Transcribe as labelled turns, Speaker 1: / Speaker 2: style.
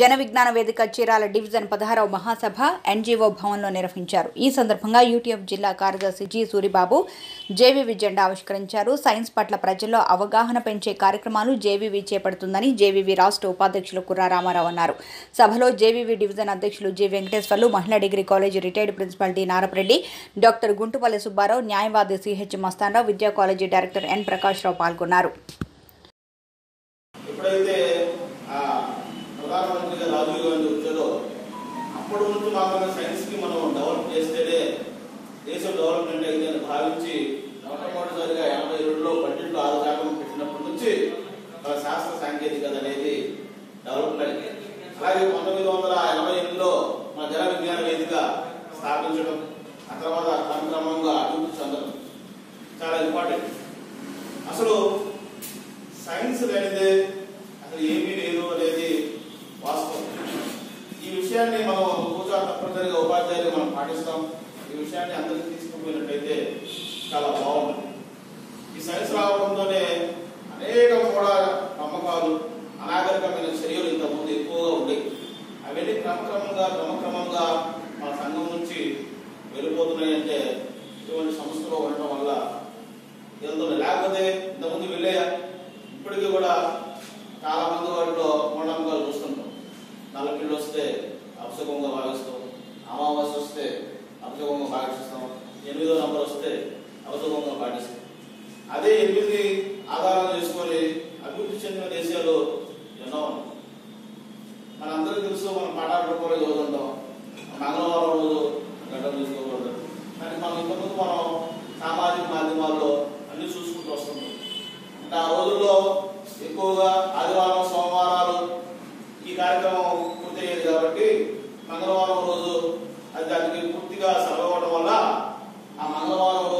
Speaker 1: జన విజ్ఞాన వేదిక చీరాల డివిజన్ పదహారవ మహాసభ ఎన్జీఓ భవన్లో నిర్వహించారు ఈ సందర్భంగా యూటీఎఫ్ జిల్లా కార్యదర్శి జి సూరిబాబు జేవీవి జెండా ఆవిష్కరించారు సైన్స్ పట్ల ప్రజల్లో అవగాహన పెంచే కార్యక్రమాలు జేవీవి చేపడుతుందని జేవీవి రాష్ట్ర ఉపాధ్యక్షులు కుర్రా రామారావు అన్నారు సభలో జేవీవి డివిజన్ అధ్యక్షులు జి వెంకటేశ్వర్లు మహిళా degree college retired principal D Narapareddy doctor Guntupalli Subbarao న్యాయవాది సిహెచ్ మస్తానరావు విద్యా కాలేజీ డైరెక్టర్ ఎన్ ప్రకాశ్రావు పాల్గొన్నారు
Speaker 2: ఎప్పుడైతే ఆ ప్రధానమంత్రిగా రాజీవ్ గాంధీ వచ్చారో అప్పటి నుంచి మాత్రమే సైన్స్ కి మనం డెవలప్ చేస్తేనే దేశం డెవలప్మెంట్ అయింది అని భావించి మొట్టమొదటిసారిగా ఎనభై ఏడులో బడ్జెట్లో ఆరు శాతం పెట్టినప్పటి నుంచి మన శాస్త్ర సాంకేతికత అనేది డెవలప్మెంట్ అలాగే పంతొమ్మిది వందల ఎనభై ఎనిమిదిలో మన జన విజ్ఞాన వేదిక స్థాపించడం ఆ తర్వాత క్రమక్రమంగా అభివృద్ధి చెందడం చాలా ఇంపార్టెంట్ అసలు సైన్స్ లేనిదే అసలు ఏమీ లేదు అనేది వాస్తవం ఈ విషయాన్ని మనం రోజా తప్పనిసరిగా ఉపాధ్యాయులు మనం పాటిస్తాం ఈ విషయాన్ని అందరికీ తీసుకుపోయినట్టయితే చాలా బాగుంటుంది ఈ సైన్స్ రావడంతోనే అనేక కూడా నమ్మకాలు అనాగరికమైన చర్యలు ఇంతకుముందు ఎక్కువగా ఉండేవి అవన్నీ క్రమక్రమంగా క్రమక్రమంగా మన సంఘం నుంచి వెళ్ళిపోతున్నాయంటే ఇటువంటి సంస్థలో ఉండటం వల్ల వెళ్తుంది లేకపోతే ఇంతకుముందు వెళ్ళాయా ఇప్పటికీ కూడా చాలా మంది వాటిలో మూఢనమ్మకాలు చూస్తుంటాం నల్లపిల్లి వస్తే అపశకంగా భావిస్తాం అమావాస్య వస్తే అపశకంగా భావిస్తాం ఎనిమిదో నంబర్ వస్తే అపశకంగా పాటిస్తాం అదే ఎనిమిది ఆధారం చేసుకొని అభివృద్ధి చెందిన దేశాలు ఎన్నో ఉన్నాయి మనందరికీ తెలుసు మనం పాఠాల రూపంలో చదువుతుంటాం మంగళవారం రోజు గడ్డం తీసుకోకూడదు కానీ మనం ఇంతకుముందు మనం సామాజిక మాధ్యమాల్లో అన్ని చూసుకుంటూ వస్తున్నాం అంటే ఆ రోజుల్లో ఎక్కువగా ఆదివారం సోమవారాలు ఈ కార్యక్రమం పూర్తయ్యేది కాబట్టి మంగళవారం రోజు అది దానికి పూర్తిగా సెలవు ఇవ్వడం వల్ల ఆ మంగళవారం